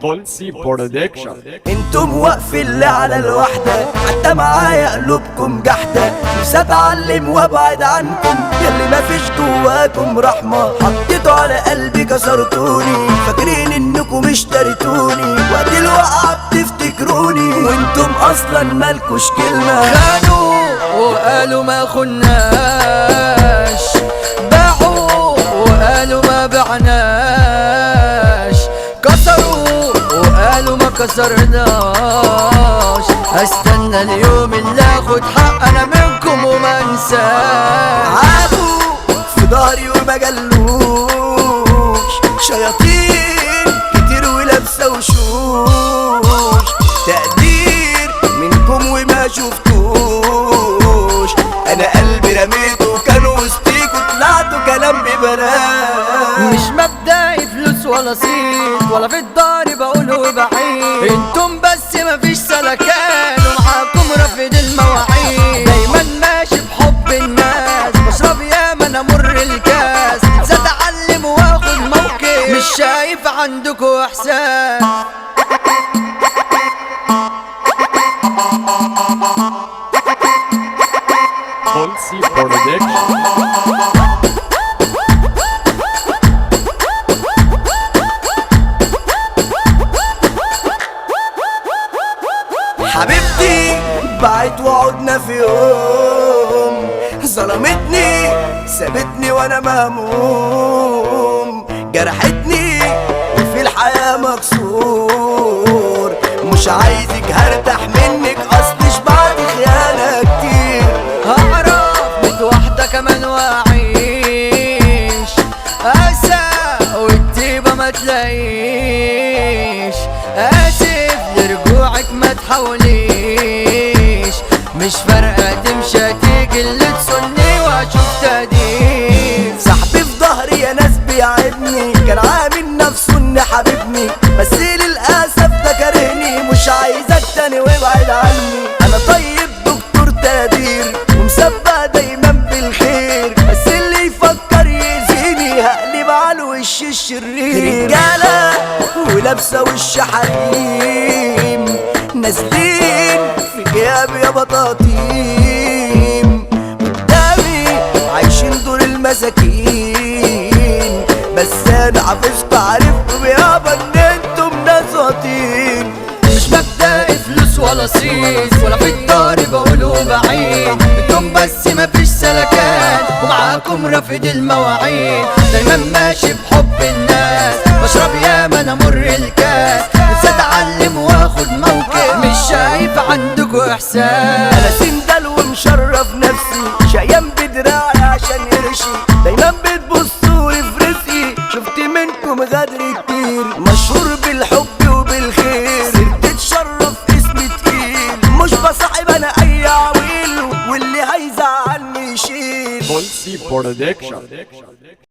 بولسي برودكشن انتم واقفين اللي على الوحدة حتى معايا قلوبكم جحدة نفسي اتعلم وابعد عنكم ياللي مفيش جواكم رحمة حطيتوا على قلبي كسرتوني فاكرين انكم اشتريتوني وقت الوقعة بتفتكروني وانتم اصلا مالكوش كلمة خانوا وقالوا ما خناش باعوا وقالوا ما بعناش كسروا وقالوا ما كسرناش استنى اليوم اللي اخد حقنا منكم وما انساش عابوا في ضهري وما جلوش شياطين كتير ولابسه وشوش تقدير منكم وما شفتوش انا قلبي رميته كان وسطيكوا طلعتوا كلام ببلاش مش مبدئي فلوس ولا صيت ولا في الدار بقول وبعيد انتم بس مفيش سلكان ومعاكم رافض المواعيد دايما ماشي بحب الناس بشرب ياما انا مر الكاس نفسي اتعلم واخد موقف مش شايف عندكوا احساس بولسي برودكشن حبيبتي بعت وعدنا في يوم ظلمتني سابتني وانا مهموم جرحتني وفي الحياة مكسور مش عايزك هرتاح منك اصل شبعت خيانة كتير هعرف بيت واحدة كمان واعيش اسى والطيبة ما تلاقيش اسف لرجوعك ما تحاوليش مش فارقة تمشي تيجي اللي تسني واشوف تهديد صاحبي في ظهري يا ناس بيعبني كان عامل نفسه ان حبيبني بس للاسف ده كارهني مش عايزك تاني وابعد عني انا طيب دكتور تقدير ومسبق دايما بالخير بس اللي يفكر يأذيني هقلب على الوش الشرير رجاله ولابسه وش حريم نازلين في جياب يا بطاطيم قدامي عايشين دور المساكين بس انا حفظت عرفت يابا ان انتم ناس واطين مش مبدئي فلوس ولا صيت ولا في الدار بقولوا بعيد انتم بس مفيش سلكان ومعاكم رافض المواعيد دايما ماشي بحب الناس بشرب ياما انا مر الكاس نفسي اتعلم واخد موقف مش شايف عندكوا احساس انا سندل ومشرف نفسي شقيان بدراعي عشان قرشي دايما بتبصوا لي في رزقي شفت منكم غدر كتير مشهور بالحب وبالخير صرت تشرف اسمي تقيل مش بصاحب انا اي عويل واللي هيزعلني يشيل بولسي برودكشن